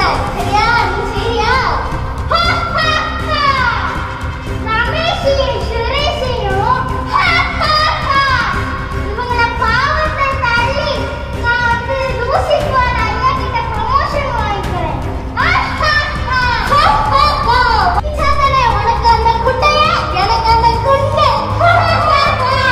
சரியா நீ சரியா ஹா, ஹா, ஹா. ரமேஷையும் சுரேஷையும் ஹா, ஹா, ஹா. இவங்கள பாவத்தை தள்ளி நான் வந்து லூசிஃபர் ஐயா கிட்ட promotion வாங்கிக்கிறேன். ஹா, ஹா, ஹா. ஹா, ஹா, ஹா. சந்தனே, உனக்கு அந்த குட்டைய, எனக்கு அந்த குண்டு. ஹா, ஹா, ஹா.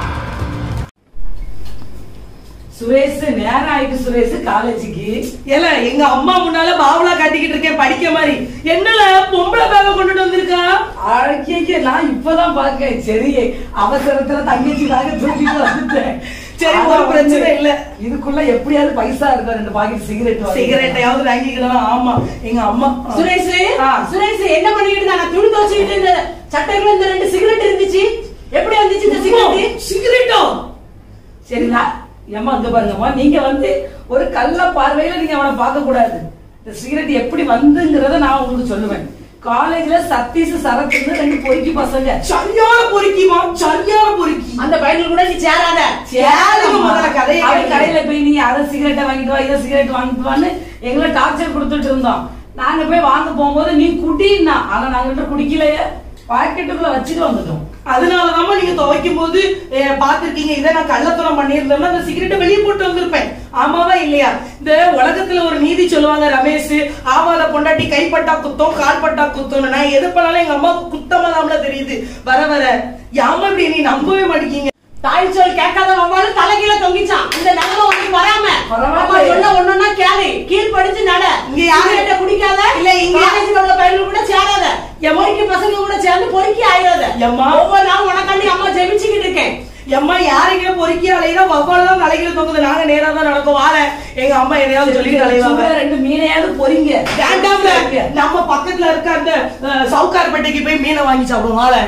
சுரேஷ் நேரம் ஆயிட்டு சுரேஷ் காலேஜுக்கு ஏல எங்க அம்மா முன்னால பாவலா காட்டிக்கிட்டு இருக்கேன் படிக்க மாதிரி என்னல பொம்பளை பேக கொண்டுட்டு வந்திருக்கா அழகிய நான் இப்பதான் பார்க்கேன் சரி அவசரத்துல தங்கச்சிக்காக தூக்கிட்டு வந்துட்டேன் சரி, ஆனா ஒரு பிரச்சனை வந்து இல்ல. இதுக்குள்ள எப்படியாவது பைசா இருக்கும் ரெண்டு பாக்கெட் சிகரெட் சிகரெட்டையாவது வாங்கிக்கலாம் ஆமா எங்க அம்மா சுரேஷ் ஆ. சுரேஷ் என்ன பண்ணிட்டு இருந்தா நான் துணி துவச்சிட்டு இந்த சட்டைக்குள்ள இந்த ரெண்டு சிகரெட் இருந்துச்சு எப்படி வந்துச்சு இந்த சிகரெட் சிகரெட்டோ சரி நான் ஏம்மா இங்க பாருங்கம்மா நீங்க வந்து ஒரு கள்ள பார்வையில நீங்க அவனை பார்க்க கூடாது இந்த சிகரெட் எப்படி வந்துங்கிறத நான் உங்களுக்கு சொல்லுவேன் காலேஜ்ல சதீஷ் சரத்துன்னு ரெண்டு பொறுக்கி பசங்க சரியான பொறுக்கிமா சரியான பொறுக்கி அந்த பையன் கூட நீ சேராத சேருங்க முதல்ல கதையை அவன் கேளுங்க. கடையில போய் நீ அதை சிகரெட்டை வாங்கிட்டு வா இதை சிகரெட் வாங்கிட்டு வான்னு எங்களை டார்ச்சர் கொடுத்துட்டு இருந்தோம் நாங்க போய் வாங்க போகும்போது நீ குடின்னா ஆனா நாங்க குடிக்கலையே பாக்கெட்டுக்குள்ள வச்சுட்டு வந்துட்டோம் அதனாலதான் நீங்க துவைக்கும் போது பாத்திருக்கீங்க இதை நான் கள்ளத்தனம் பண்ணியிருந்தேன்னா அந்த சிகரெட்டை வெளியே போட்டு வந்திருப்பேன் ஆமாவா இல்லையா இந்த உலகத்துல ஒரு நீதி சொல்லுவாங்க ரமேஷ் ஆவாத பொண்டாட்டி கைப்பட்டா குத்தம் கால்பட்டா குத்தம்னு நான் எது பண்ணாலும் எங்க அம்மாவுக்கு குத்தமாதாம்ல தெரியுது வர வர யாம இப்படி நீ நம்பவே மாட்டேங்க தாய் சொல் கேட்காத வவ்வாலும் தலைகீழ தொங்கிச்சான் இந்த நகரம் உனக்கு வராம பரவாயில்ல. அம்மா சொன்ன ஒண்ணுன்னா கேளு கீழ் படிச்சு நட இங்க யாரு- சிகரெட்டை குடிக்காத இல்ல, இங்க- காலேஜ்ல உள்ள பையன் கூட சேராத என் பொறுக்கி பசங்க கூட சேர்ந்து பொறுக்கி ஆயிராத எம்மா. ஒவ்வொரு நாளும் உனக்காண்டி அம்மா ஜெபிச்சுக்கிட்டு இருக்கேன் எம்மா யாருங்க பொறுக்கி அலையினா வவ்வாலதான் தலைகளை தொங்குது நாங்க நேரா தான் நடக்கும் வாழ எங்க அம்மா எதையாவது சொல்லி அலைவாங்க சும்மா ரெண்டு மீனையாவது பொறிங்க வேண்டாம்ல நம்ம பக்கத்துல இருக்க அந்த அஹ், சவுக்கார்பேட்டைக்கு போய் மீனை வாங்கி சாப்பிடுவோம் வாழ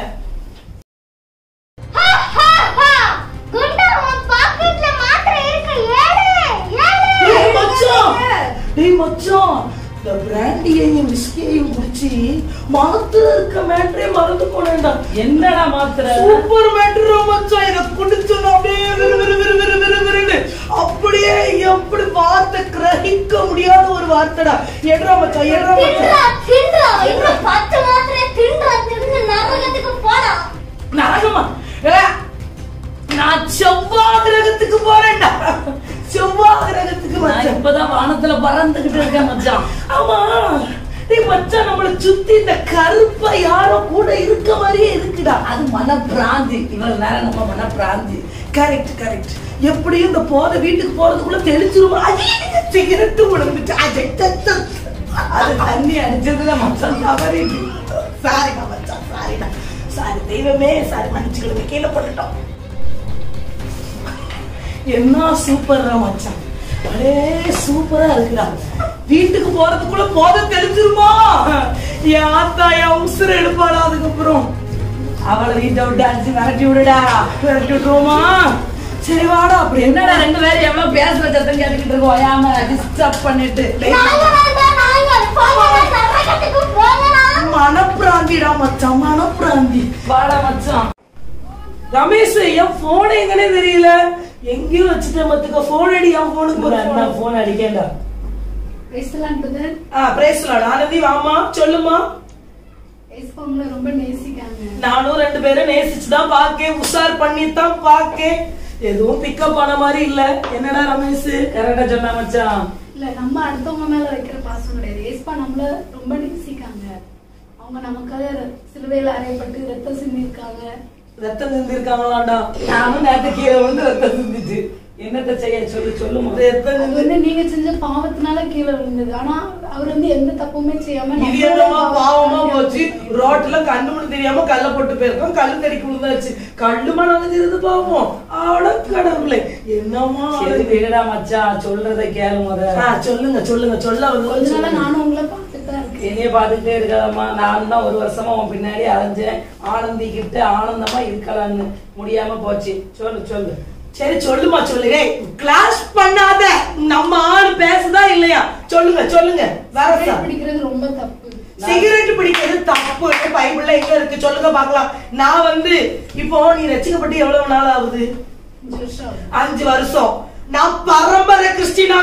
ஹா, ஹா, ஹா. குண்டா, உன் பாக்கெட்ல மாத்திரை இருக்கு. ஏழு, ஏழு. டேய் மச்சான் டேய் மச்சான் இந்த பிராண்டியையும் விஸ்கியையும் குடிச்சு மனத்துல இருக்க மேட்ரே மறந்து போனேன்டா என்னடா மாத்திர சூப்பர் மேட்ரு மச்சான் இத குடிச்சோன்னா அப்படியே விறு விறு விறு விறு விறு விறுன்னு அப்படியே எப்படி வார்த்தை கிரகிக்க முடியாத ஒரு வார்த்தைடா எட்ரா மச்சான் எட்ரா தின்றா, மச்சான் தின்றா. இன்னும் பத்து மாத்திரை தின்றா, தின்று நரகத்துக்கு போடா. நரகமா ஏ, நான் செவ்வாய் கிரகத்துக்கு போறேன்டா செவ்வாய் கிரகத்துக்கு நான் மச்சான் இப்பதான் வானத்துல பறந்துகிட்டு இருக்கேன் மச்சான் ஆமா டேய் மச்சான் நம்மள சுத்தி இந்த கருப்பா யாரோ கூட இருக்க மாதிரியே இருக்குடா அது மன பிராந்தி இவ்வளவு நேரம் நம்ம மன பிராந்தி கரெக்ட் கரெக்ட் எப்படியும் இந்த போத வீட்டுக்கு போறதுக்குள்ள தெளிச்சிருமா சிகரெட்டு உடம்புச்சு அது தண்ணி அடிச்சதுல மச்சான் தவறிட்டு சாரிடா மச்சான் சாரிடா சாரி தெய்வமே சாரி மன்னிச்சுக்கிடுங்க கீழே போட்டுட்டோம் என்ன சூப்பர்ரா மச்சான் அடே சூப்பரா இருக்குடா வீட்டுக்கு போறதுக்குள்ள போத தெளிச்சிருமா என் ஆத்தா என் உசுர எடுப்பாடா அதுக்கப்புறம் அவளை வீட்டை விட்டு அடிச்சு மிரட்டி விடுடா விரட்டி விட்டுருவோமா சரி வாடா அப்படி என்னடா ரெண்டு பேரும் எவ்வளவு பேசுற சத்தம் கேட்டுக்கிட்டு இருக்கோம் ஓயாம டிஸ்டர்ப் பண்ணிட்டு நாங்க வேண்டாம், நாங்க போங்கடா, நரகத்துக்கு போங்கடா. மனப்பிராந்திடா மச்சான் மனப்பிராந்தி வாடா மச்சான் ரமேஷ் என் போன் எங்கனே தெரியல எங்கேயும் வச்சுட்டேன் மத்துக்க போன் அடி என் போனுக்கு ஒரு என்ன போன் அடிக்கேன்டா பேசலாம் பிரதர் ஆ பிரேஸ்லாட் ஆனந்தி வாமா சொல்லுமா பேசுவாங்கள ரொம்ப நேசிக்காங்க நானும் ரெண்டு பேரும் நேசிச்சு தான் பாக்கேன் உஷார் பண்ணி தான் பாக்கேன் எதுவும் பிக்கப் ஆன மாதிரி இல்ல என்னடா ரமேஷ் கரெக்டா சொன்னா மச்சான் இல்ல நம்ம அடுத்தவங்க மேல வைக்கிற பாசம் கிடையாது ஏஸ்பா நம்மள ரொம்ப நேசிக்காங்க அவங்க நமக்காக சிலுவையில அறையப்பட்டு ரத்தம் சிந்திருக்காங்க ரத்தம் சிந்திருக்காங்களாடா நானும் நேத்து கீழே வந்து ரத்தம் சிந்திச்சு என்னத்த செய்ய சொல்லு சொல்லுமா ரத்தம் அது சிந்தி வந்து நீங்க செஞ்ச பாவத்தினால கீழே விழுந்தது ஆனா அவர் வந்து எந்த தப்புமே செய்யாம இது நம்மளோட என்னமா பாவமா பாவத்தை போச்சு ரோட்ல கண்ணு முன்னு தெரியாம கல்ல போட்டு போயிருக்கோம் கல்லு தடிக்கு விழுந்தாச்சு கல்லுமா நனைஞ்சிருந்து பாவம் ஆட கடவுளே என்னமா சரி விடுடா மச்சான் சொல்றத கேளு முத ஆ, சொல்லுங்க சொல்லுங்க சொல்ல வந்து கொஞ்ச நாளா சொல்லுங்க. நானும் உங்களை பார்த்துட்டு தான் இருக்கேன் என்னைய பாத்துக்கிட்டே இருக்காதம்மா நான் தான் ஒரு வருஷமா உன் பின்னாடி அலைஞ்சேன் ஆனந்திக்கிட்டு ஆனந்தமா இருக்கலாம்னு முடியாம போச்சு சொல்லு சொல்லு சரி சொல்லுமா சொல்லுங்க கிளாஸ் பண்ணாத நம்ம ஆளு பேசுதா இல்லையா சொல்லுங்க சொல்லுங்க வேற சிகரெட் பிடிக்கிறது ரொம்ப தப்பு சிகரெட் பிடிக்கிறது தப்பு பைபிள்ல எங்க இருக்கு சொல்லுங்க பார்க்கலாம் நான் வந்து இப்போ நீ ரசிக்கப்பட்டு எவ்வளவு நாள் ஆகுது அஞ்சு வருஷம் ஆகுது. அஞ்சு வருஷம் நான் பரம்பரை கிறிஸ்டினாக்கும்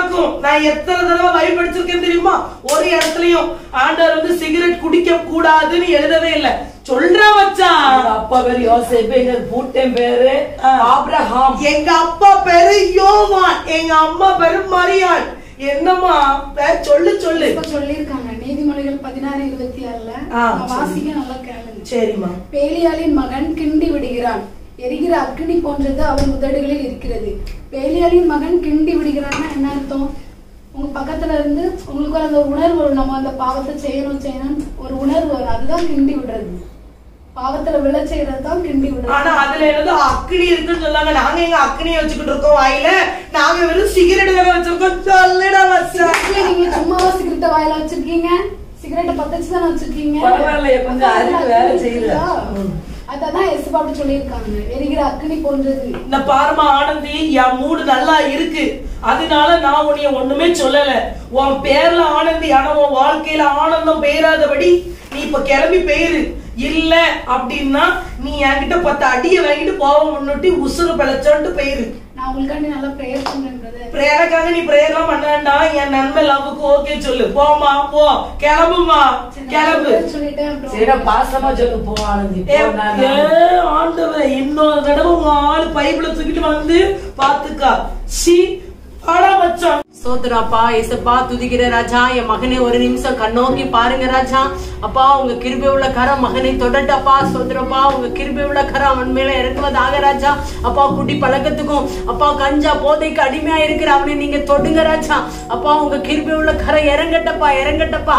நான் எத்தனை தடவை பயன்படுத்திருக்கேன் தெரியுமா ஒரு இடத்துலயும் ஆண்டவர் வந்து சிகரெட் குடிக்க கூடாதுன்னு எழுதவே இல்ல சொல்ற மச்சான் எங்க அப்பா பேரு யோசேப்பு எங்க பூட்டன் பேரு ஆ. ஆப்ரஹாம் எங்க அப்பா பேரு யோவான் எங்க அம்மா பேரு மரியாள் என்னம்மா பேர் சொல்லு சொல்லு இப்ப சொல்லியிருக்காங்க நீதிமொழிகள் பதினாறு இருபத்தி ஆறுல ஆ, நான் வாசிக்க நல்லா கேளுங்க சரிம்மா பேலியாளின் மகன் கிண்டி விடுகிறான் எரிகிற அக்கினி போன்றது அவன் உதடுகளில் இருக்கிறது பேலியாளின் மகன் கிண்டி விடுகிறான்னா என்ன அர்த்தம் உங்க பக்கத்துல இருந்து உங்களுக்கு ஒரு அந்த உணர்வு வரும் நம்ம அந்த பாவத்தை செய்யணும் செய்யணும் ஒரு உணர்வு வரும் அதுதான் கிண்டி விடுறது பாவத்துல விழ செய்யறது தான் கிண்டி ஆனா விடுறது அதுல என்னது அக்னி இருக்குன்னு சொன்னாங்க நாங்க எங்க அக்னியை வச்சுக்கிட்டு இருக்கோம் வாயில நாங்க வெறும் சிகரெட் தானே வச்சிருக்கோம் சொல்லுடா மச்சான் இல்ல, நீங்க சும்மாவா சிகரெட்டை வாயில வச்சிருக்கீங்க சிகரெட்டை பத்தச்சு தானே வச்சிருக்கீங்க பரவாயில்லையே, கொஞ்சம் அறிவு வேலை செய்யுது. ம். அதான் எசுபாட்டு சொல்லியிருக்காங்க எரிகிற அக்கினி போன்றது இந்த பாருமா ஆனந்தி என் மூடு நல்லா இருக்கு அதனால நான் உன்னைய ஒண்ணுமே சொல்லல உன் பேர்ல ஆனந்தி ஆனா உன் வாழ்க்கையில ஆனந்தம் பெயராதபடி நீ இப்ப கிளம்பி பெயரு இல்ல அப்படின்னா நீ என்கிட்ட பத்து அடியை வாங்கிட்டு போக முன்னுட்டி உசுறு பிழைச்சோன்ட்டு பெயரு நான் உங்களுக்காண்டி நல்லா ப்ரேயர் பண்றேன் பிரதர் பிரேயருக்காக நீ பிரேயர்லாம் பண்ண வேண்டாம் என் நன்மை லவ்வுக்கு ஓகே சொல்லு போமா போ கிளம்புமா கிளம்பு சொல்லிட்டேன் அப்புறம் சரிடா பாசமா சொல்லு போ ஆனந்தி ஏ, போ, நான் ஏ, ஆண்டவரே இன்னொரு தடவை உங்க ஆளு பைபிள தூக்கிட்டு வந்து பாத்துக்கா சி ஆடா மச்சான் சோதராப்பா ஏசப்பா துதிக்கிற ராஜா என் மகனை ஒரு நிமிஷம் கண்ணோக்கி பாருங்க ராஜா அப்பா உங்க கிருபை உள்ள கரம் மகனை தொடட்டப்பா சோதரப்பா உங்க கிருபை உள்ள கரம் அவன் மேல இறங்குவதாக ராஜா அப்பா குடி பழக்கத்துக்கும் அப்பா கஞ்சா போதைக்கு அடிமையா இருக்கிற அவனை நீங்க தொடுங்க ராஜா அப்பா உங்க கிருபை உள்ள கரம் இறங்கட்டப்பா இறங்கட்டப்பா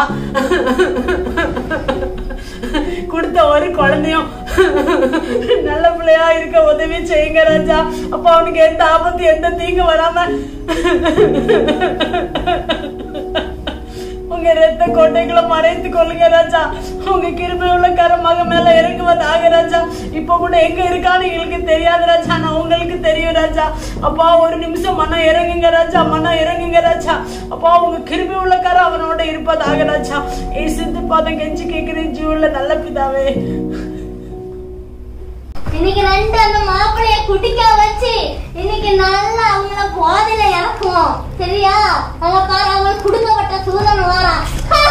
கொடுத்த ஒரு குழந்தையும் நல்ல பிள்ளையா இருக்க உதவி செய்யுங்க ராஜா அப்பா அவனுக்கு எந்த ஆபத்து எந்த தீங்கு வராம உங்க ரத்த கோட்டைகளை மறைத்து கொள்ளுங்க ராஜா உங்க கிருபை உள்ள கரமாக மேல இறங்குவதாக ராஜா இப்ப கூட எங்க இருக்கான்னு எங்களுக்கு தெரியாது ராஜா நான் உங்களுக்கு தெரியும் ராஜா அப்பா ஒரு நிமிஷம் மனம் இறங்குங்க ராஜா மனம் இறங்குங்க ராஜா அப்பா உங்க கிருபை உள்ள கரம் அவனோட இருப்பதாக ராஜா ஏ சிந்து பாதம் கெஞ்சி கேட்கிறேன் ஜீவுள்ள நல்ல பிதாவே இன்னைக்கு ரெண்டு அந்த மாப்பிளைய குடிக்க வச்சு இன்னைக்கு நல்லா அவங்கள போதையில இறக்குவோம் சரியா அவங்க பாரு அவங்களுக்கு கொடுக்கப்பட்ட சூதன் வாரான்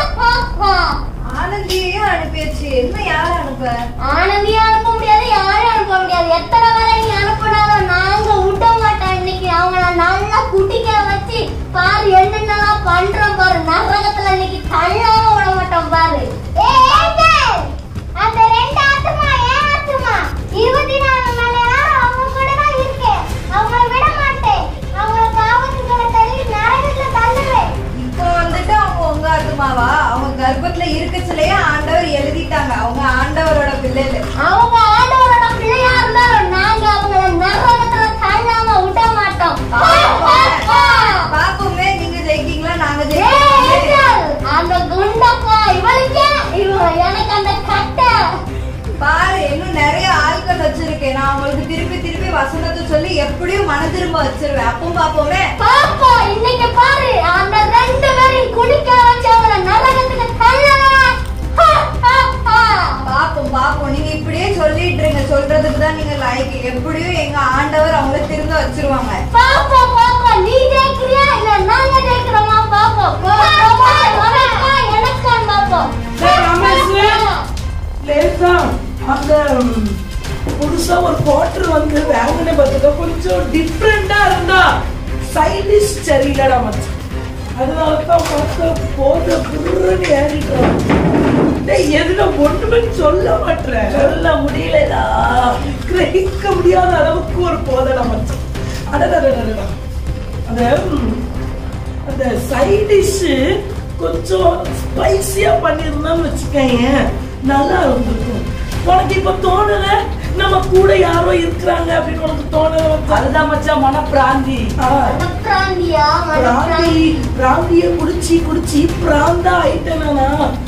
ஆனந்தியையும் அனுப்பியாச்சு என்ன யாரை அனுப்ப ஆனந்தியா அனுப்ப முடியாது யாரையும் அனுப்ப முடியாது எத்தனை வரை நீ அனுப்பினாலும் நாங்க விட மாட்டோம் இன்னைக்கு அவங்கள நல்லா குடிக்க வச்சு பாரு என்னென்னலாம் பண்றோம் பாரு நரகத்துல இன்னைக்கு தள்ளாம விட மாட்டோம் பாரு ஏய், ஏஞ்சல்! அந்த ரெண்டு ஆத்துமா ஏன் ஆத்துமா இருபத்தி நாலு மணி நேரம் அவங்க கூட தான் இருக்கேன் அவங்கள விட மாட்டேன் அவங்கள பாவத்துக்களை தள்ளி நரகத்துல தள்ளுவேன் இப்போ வந்துட்டு அவங்க உங்க ஆத்துமாவா அவங்க கர்ப்பத்துல இருக்கச்சுலயே ஆண்டவர் எழுதிட்டாங்க அவங்க ஆண்டவரோட பிள்ளைல அவங்க ஆண்டவரோட பிள்ளையா இருந்தாலும் நாங்க அவங்கள நரகத்துல தள்ளாம விட மாட்டோம் பாப்போமே நீங்க ஜெயிக்கீங்களா நாங்க ஏய், ஜெயிக்கீங்களா ஏஞ்சல், அந்த குண்டப்பா இவளுக்கே இவ எனக்கு அந்த கட்டை பாரு இன்னும் நிறைய ஆட்கள் வச்சிருக்கேன் நான் உங்களுக்கு திருப்பி திருப்பி வசனத்தை சொல்லி எப்படியும் மன திரும்ப வச்சிருவேன் அப்பவும் பாப்போமே பாப்பா இன்னைக்கு பாரு அந்த ரெண்டு பேரையும் குடிக்க வச்சு அவங்கள நரகத்துக்கு தள்ளலாம் ஹா, ஹா, ஹா. பாப்போம் பாப்போம் நீங்க இப்படியே சொல்லிட்டு இருங்க சொல்றதுக்கு தான் நீங்க லைக் எப்படியும் எங்க ஆண்டவர் அவங்கள திரும்ப வச்சிருவாங்க பாப்பா பாப்பா நீ ஜெயிக்கிறியா இல்ல நாங்க ஜெயிக்கிறோமா பாப்பா பாப்பா உனக்கா எனக்கான்னு பாப்போம் டேய், ரமேஷ். லேசா அந்த ம், புதுசா ஒரு குவார்டர் வந்து வாங்கின பார்த்துக்க கொஞ்சம் டிஃப்ரெண்டா இருந்தா சைடிஷ் சரியில்லடா மச்சான் அதனால தான் பார்க்க போத புருன்னு ஏறிட்டோம் டேய் எதுல ஒண்ணுமே சொல்ல மாட்டேன் சொல்ல முடியலடா கிரகிக்க முடியாத அளவுக்கு ஒரு போதடா மச்சான் அடடடடடடா அந்த ம், அந்த சைட் டிஷ் கொஞ்சம் ஸ்பைசியா பண்ணியிருந்தான்னு வச்சுக்கோங்க நல்லா இருந்திருக்கும் உனக்கு இப்ப தோணல நம்ம கூட யாரோ இருக்கிறாங்க அப்படின்னு உனக்கு தோணல மச்சான்? அதுதான் மச்சான் மனப்பிராந்தி ஆ, மனப்பிராந்தியா பிராந்தி மனப்பிராந்தி பிராந்திய குடிச்சு குடிச்சு பிராந்தா ஆயிட்டேன் நானா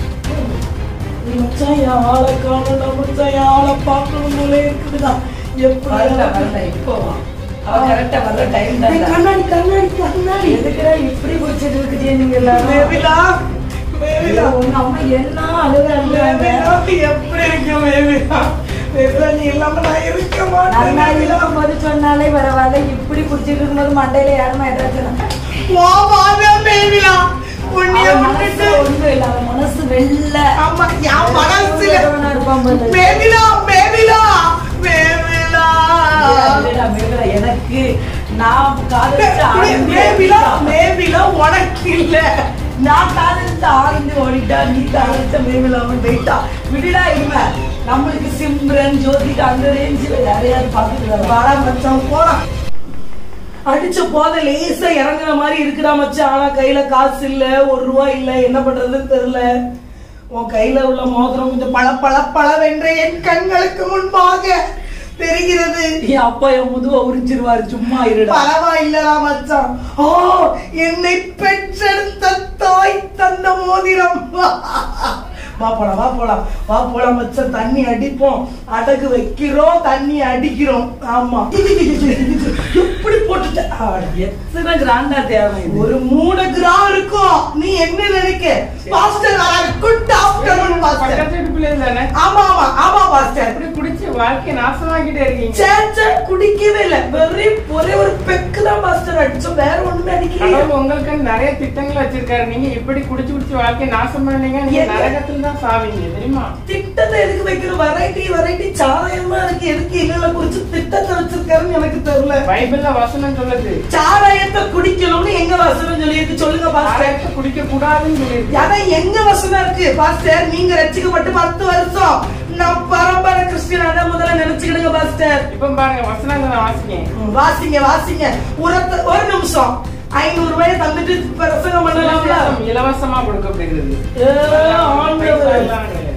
நீ மச்சான் என் ஆளை காணணும் மச்சான் என் ஆளை பார்க்கணும் போல இருக்குதுடா வரல எப்படி வரல இப்போ வா. அவ கரெக்டா வர்ற டைம் ஏய், தான் கண்ணாடி கண்ணாடி கண்ணாடி எதுக்குடா இப்படி பிடிச்சிட்டு இருக்குதே நீங்க எல்லாரும் மேவிலா மேவிலா உங்க அம்மா என்ன அழுகுறாங்க மேவிலா எப்படி இருக்க மேவிலா மேவிலா நீ இல்லாம நான் இருக்க மாட்டேன் நல்லா மேவிலா இருக்கும்போது சொன்னாலே பரவாயில்ல இப்படி பிடிச்சிட்டு இருக்கும்போது மண்டையில யாருமா ஏதாச்சும் வா வாங்க உன்னைய அவன் விட்டுட்டு மனசுல ஒண்ணும் இல்ல அவன் மனசு வெள்ள ஆமா என் மனசுல இருப்பான் பாரு. மேவிலா மேவிலா மேவிலா இல்லடா, மேகலா, எனக்கு நான் காதலிச்ச ஆனந்தி மேவிலா ஓடிட்டா. மேவிலா உனக்கு இல்ல நான் காதலிச்ச ஆனந்தி ஓடிட்டா நீ காதலிச்ச மேகலா அவன் போயிட்டா விடுடா இனிமே நம்மளுக்கு சிம்ரன் ஜோதிகா அந்த ரேஞ்சில யாரையாவது பாத்துட்டு வாடா மச்சான் போலாம் அடிச்ச போத லேசா இறங்குற மாதிரி இருக்குடா மச்சான் ஆனா கையில காசு இல்ல ஒரு ரூபா இல்ல என்ன பண்றதுன்னு தெரியல உன் கையில உள்ள மோதிரம் கொஞ்சம் பள பள பளவென்ற என் கண்களுக்கு முன்பாக தெரிகிறது என் அப்பா என் முதுவை உரிஞ்சிருவாரு சும்மா இருடா பரவாயில்லடா மச்சான் ஓ என்னை பெற்றெடுத்த தாய் தந்த மோதிரம் வா போலாம் வா போலாம் வா போலாம் மச்சான் தண்ணி அடிப்போம் அடகு வைக்கிறோம் தண்ணி அடிக்கிறோம் ஆமா எப்படி போட்டுட்ட ஆ, எத்தனை கிராண்டா தேவை இது? ஒரு மூணு கிராம் இருக்கும் நீ என்ன நினைக்க பாஸ்டர் குட் ஆஃப்டர்நூன் பாஸ்டர் பக்கத்து வீட்டுக்குள்ளே தானே ஆமா ஆமா ஆமா பாஸ்டர் அப்படி குடிச்சு வாழ்க்கையை நாசமாக்கிட்டே இருக்கீங்க சேச்சா குடிக்கவே இல்ல வெறி ஒரே ஒரு பெக்கு தான் பாஸ்டர் அடிச்சோம் வேற ஒண்ணுமே அடிக்கல கடவுள் உங்களுக்கு நிறைய திட்டங்கள் வச்சிருக்காரு நீங்க இப்படி குடிச்சு குடிச்சு வாழ்க்கையை நாசம் பண்ணீங்க நீங்க என்ன? நரகத்துல தான் சாவீங்க தெரியுமா திட்டத்தை எதுக்கு வைக்கிற வெரைட்டி வெரைட்டி சாராயமா இருக்கு எதுக்கு இல்ல குறிச்சு திட்டத்தை வச்சிருக்காருன்னு எனக்கு தெரியல பைபிள்ல வசனம் சொல்லுது சாராயத்தை குடிக்கணும்னு எங்க வசனம் சொல்லியிருக்கு சொல்லுங்க பாஸ்டர் சாராயத்தை குடிக்க கூடாதுன்னு சொல்லியிருக்கு அதான் எங்க வசனம் இருக்கு பாஸ்டர் நீங்க ரட்சிக்கப்பட்டு பத்து வருஷம் நான் பரம்பரை கிறிஸ்டியன் அதான் முதல்ல நினைச்சுக்கிடுங்க பாஸ்டர் இப்ப பாருங்க வசனங்களை வாசிக்கேன் ம், வாசிங்க வாசிங்க ஒரு ஒரு நிமிஷம் ஐநூறு ரூபாய் தந்துட்டு பிரசங்கம் பண்ணலாம்ல இலவசம், இலவசமா கொடுக்கப்படுகிறது ஏ, ஆண்டவரே.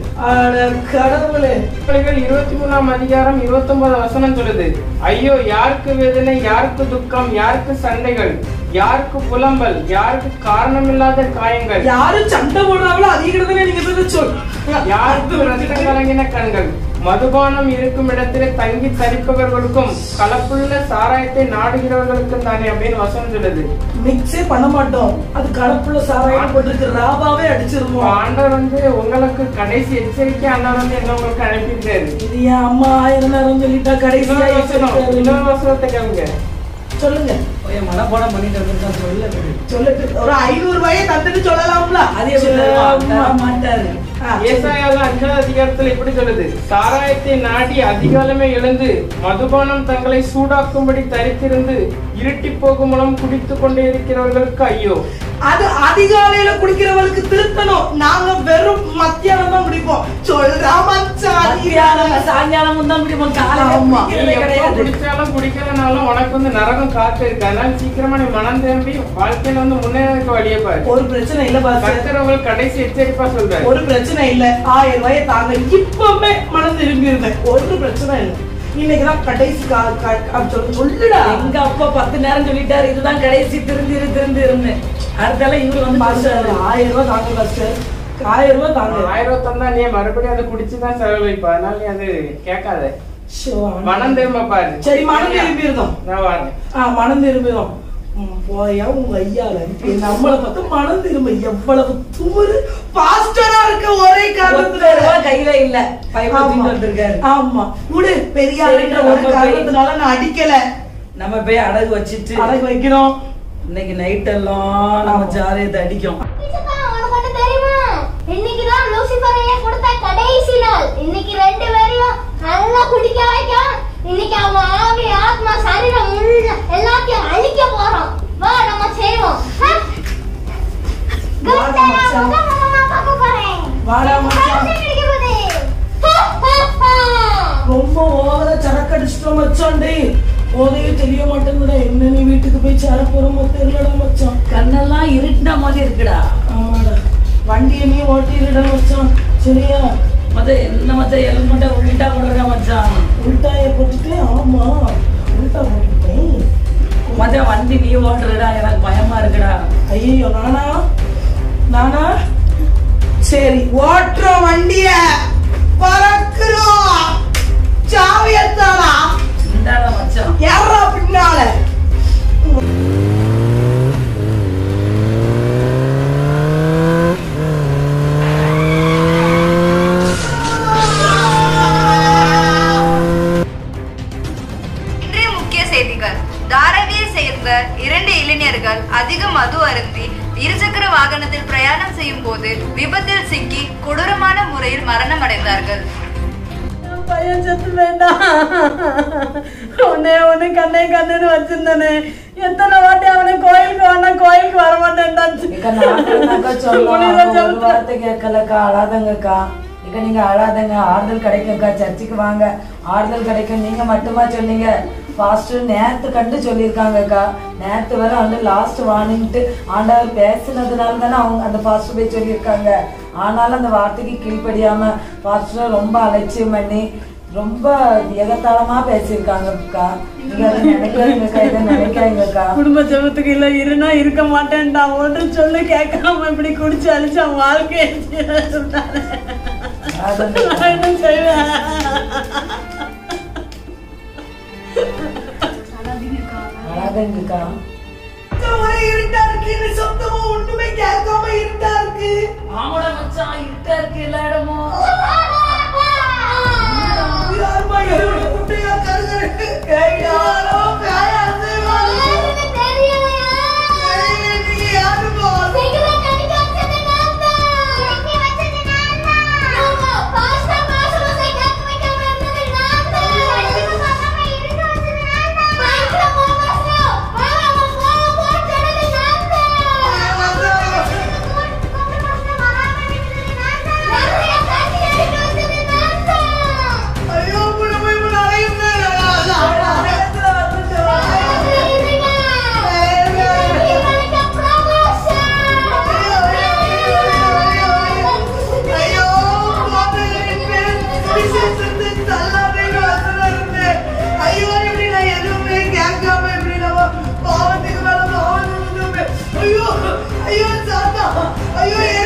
அட கடவுளே கீழ்ப்படிகள் இருபத்தி மூணாம் அதிகாரம் இருபத்தி ஒன்பது வசனம் சொல்லுது ஐயோ யாருக்கு வேதனை யாருக்கு துக்கம் யாருக்கு சண்டைகள் யாருக்கு புலம்பல் யாருக்கு காரணமில்லாத காயங்கள் யாரும் சண்டை போடுறாங்களோ அதிகம் நீங்க போய் சொல் யாருக்கு ரத்தம் கலங்கின கண்கள் மதுபானம் இருக்கும் இடத்திலே தங்கி தரிப்பவர்களுக்கும் கலப்புள்ள சாராயத்தை நாடுகிறவர்களுக்கும் தானே அப்படின்னு வசனம் சொல்லுது மிக்ஸே பண்ண மாட்டோம் அது கலப்புள்ள சாராயம் போட்டுருக்கு ராபாவே இப்ப அடிச்சிருவோம் ஆண்டவர் வந்து உங்களுக்கு கடைசி எச்சரிக்கை ஆண்டவர் வந்து என்ன உங்களுக்கு அனுப்பியிருக்காரு இது என் அம்மா ஆயிரம் நேரம் சொல்லிட்டா கடைசியா இன்னொரு வசனம், எச்சரிக்கையா இன்னொரு வசனத்தை கேளுங்க சொல்லுங்க என் மனப்பாடம் பண்ணிட்டு வந்திருக்கான் சொல்ல விடு. சொல்லிட்டு ஒரு ஐநூறு ரூபாயை தந்துட்டு சொல்லலாம்ல அது எப்படி தருவா? தர மாட்டாரு ஆ, ஏசாயால அஞ்சாவது அதிகாரத்துல இப்படி சொல்லுது சாராயத்தை நாடி அதிகாலமே எழுந்து மதுபானம் தங்களை சூடாக்கும்படி தரித்திருந்து இருட்டி போகும் மூலம் குடித்துக் கொண்டே இருக்கிறவர்களுக்கு ஐயோ அது அதிகாலையில குடிக்கிறவங்களுக்கு திருத்தணும் நாங்க வெறும் மத்தியானம் தான் குடிப்போம் சொல்றா மச்சான் மத்தியானம் சாயங்காலம் தான் முடியும் காலையில ஆமா. நீ குடிக்கிறதே எப்ப கிடையாது குடிச்சாலும் குடிக்கலனாலும் உனக்கு வந்து நரகம் காத்து இருக்கு அதனால சீக்கிரமா நீ மனம் திரும்பி வாழ்க்கையில வந்து முன்னேறதுக்கு வழியை பாரு ஒரு பிரச்சனை இல்ல பாஸ் கர்த்தர் உங்களுக்கு கடைசி எச்சரிப்பா சொல்றாரு ஒரு பிரச்சனை இல்ல ஆயிரம் ரூபாயை தாங்க இப்பவுமே மனம் திரும்பி இருந்தேன் ஒரு பிரச்சனை இல்ல இன்னைக்குதான் கடைசி கா- கா- கா- சொல்லு- சொல்லுடா எங்க அப்பா பத்து நேரம் சொல்லிட்டாரு இதுதான் கடைசி திருந்திரு திருந்திருன்னு அடுத்தால இவரு வந்து பாஸ்டர் பாஸ்டர் ஆயிரம் ரூபாய் தாங்க பாஸ்டர் ஆயிரம் ரூபாய் தாங்க ஆயிரம் ரூபாய் தந்தா நீ மறுபடியும் அதை குடிச்சுதான் செலவழிப்பா அதனால நீ அது கேட்காத ஷோ, மனம் திரும்ப பாரு சரி மனம் திரும்பி இருந்தோம் நான் வரேன் ஆ மனம் திரும்பிடும் ம், போயா உங்க ஐயால நம்மளை பார்த்து மனம் திரும்ப எவ்வளவு துமுறு பாஸ்டரா இருக்க ஒரே பத்து காரணத்துல ரூபாய் கையில இல்ல பைபிள் ஆமா. தூக்கிட்டு வந்திருக்காரு ஆமா விடு பெரியாருன்ற சரி, ஒரு நம்ம போய்- காரணத்தினால நான் அடிக்கல நம்ம போய் அடகு வச்சிட்டு அடகு வைக்கிறோம் இன்னைக்கு நைட் எல்லாம் நம்ம ஆமா. ஜாலியத்தை அடிக்கும் டீச்சர்க்கா, உனக்கு ஒண்ணு தெரியுமா இன்னைக்குதான் லூசிபர் ஐயா கொடுத்த கடைசி நாள் இன்னைக்கு ரெண்டு பேரையும் நல்லா குடிக்க வைக்கும் இன்னைக்கு அவன் ஆவி ஆத்மா சரீரம் உள்ள எல்லாத்தையும் அழிக்க போறோம் வா நம்ம செய்வோம் ஹ? வாடா குட் மச்சான். முதல் முதல்ல நான் பார்க்க போறேன். வாடா மச்சான். கடைசி பிடிக்க போகுது. ஹ, ஹ, ஹ. ரொம்ப ஓவரா சரக்கு அடிச்சிட்டோம் மச்சான் டேய் போதையே தெரிய மாட்டேங்குடா என்ன நீ வீட்டுக்கு போய் சேர போறோமோ தெரியலடா மச்சான் கண்ணெல்லாம் இருட்டின மாதிரி இருக்குடா ஆமாடா வண்டியை நீ ஓட்டிடுடா மச்சான் சரியா மத்த என்ன மத்த எலும்பட்ட உள்டா போடுறா மச்சான் உள்டாய போட்டுட்டு ஆமா உள்டா போட்டுட்டேன் மத்த வண்டி நீ ஓட்டுறடா எனக்கு பயமா இருக்குடா ஐயோ நானா நானா சரி ஓட்டுறோம் வண்டிய பறக்குறோம் சாவியத்தானா இந்தாடா மச்சான் யாரா பின்னால இன்றைய முக்கிய செய்திகள் தாராவியை சேர்ந்த இரண்டு இளைஞர்கள் அதிக மது அருந்தி இருசக்கர வாகனத்தில் பிரயாணம் செய்யும் போது விபத்தில் சிக்கி கொடூரமான முறையில் மரணம் அடைந்தார்கள் என் பையன் செத்து வேண்டாம் உன்னை உன்னை கண்ணே கண்ணுன்னு வச்சிருந்தானே எத்தனை வாட்டி அவனை கோயிலுக்கு வானா கோயிலுக்கு வர மாட்டேன்டாச்சு இக்க நாங்கள்னாக்கா சொல்லுவோம் அவங்க ஒரு வார்த்தை கேட்கலக்கா அழாதங்கக்கா இக்க நீங்க அழாதங்க ஆறுதல் கிடைக்கும்க்கா சர்ச்சுக்கு வாங்க ஆறுதல் கிடைக்கும் நீங்க மட்டுமா சொன்னீங்க பாஸ்டர் நேத்து கண்டு சொல்லியிருக்காங்கக்கா நேத்து வரை வந்து லாஸ்ட் வார்னிங்ட்டு ஆண்டவர் பேசினதுனால தானே அவங்க அந்த பாஸ்டர் போய் சொல்லியிருக்காங்க ஆனாலும் அந்த வார்த்தைக்கு கீழ்ப்படியாம பாஸ்டர் ரொம்ப அலட்சியம் பண்ணி ரொம்ப எகத்தாளமா பேசியிருக்காங்கக்கா நீங்க அதை நினைக்காதீங்கக்கா இதை நினைக்காதீங்கக்கா குடும்ப ஜெபத்துக்கு இல்ல இருனா இருக்க மாட்டேன்டா ஒன்று சொல்லி கேட்காம இப்படி குடிச்சு அழிச்சான் வாழ்க்கையை சொன்னானே. நான் என்ன செய்வேன் அழாதங்கக்கா ஒரே இருட்டா இருக்கு இந்த சத்தமும் ஒண்ணுமே கேட்காம இருட்டா இருக்கு ஆமாடா மச்சான் இருட்டா இருக்கு எல்லா இடமும் யாருமா எருவுல குட்டையா கருகருக்கு யாரோ பேயாது நீங்க யாருமா ஐயோ புள்ள போய் புள்ள அலையுங்க அலையத்துல ஐயோ ஐயோ இப்படி நான் எதுவுமே கேட்காம இப்படி நம்ம பாவத்துக்கு மேல பாவம் செஞ்சுட்டோமே. ஐயோ ஐயோ சாத்தா ஐயோ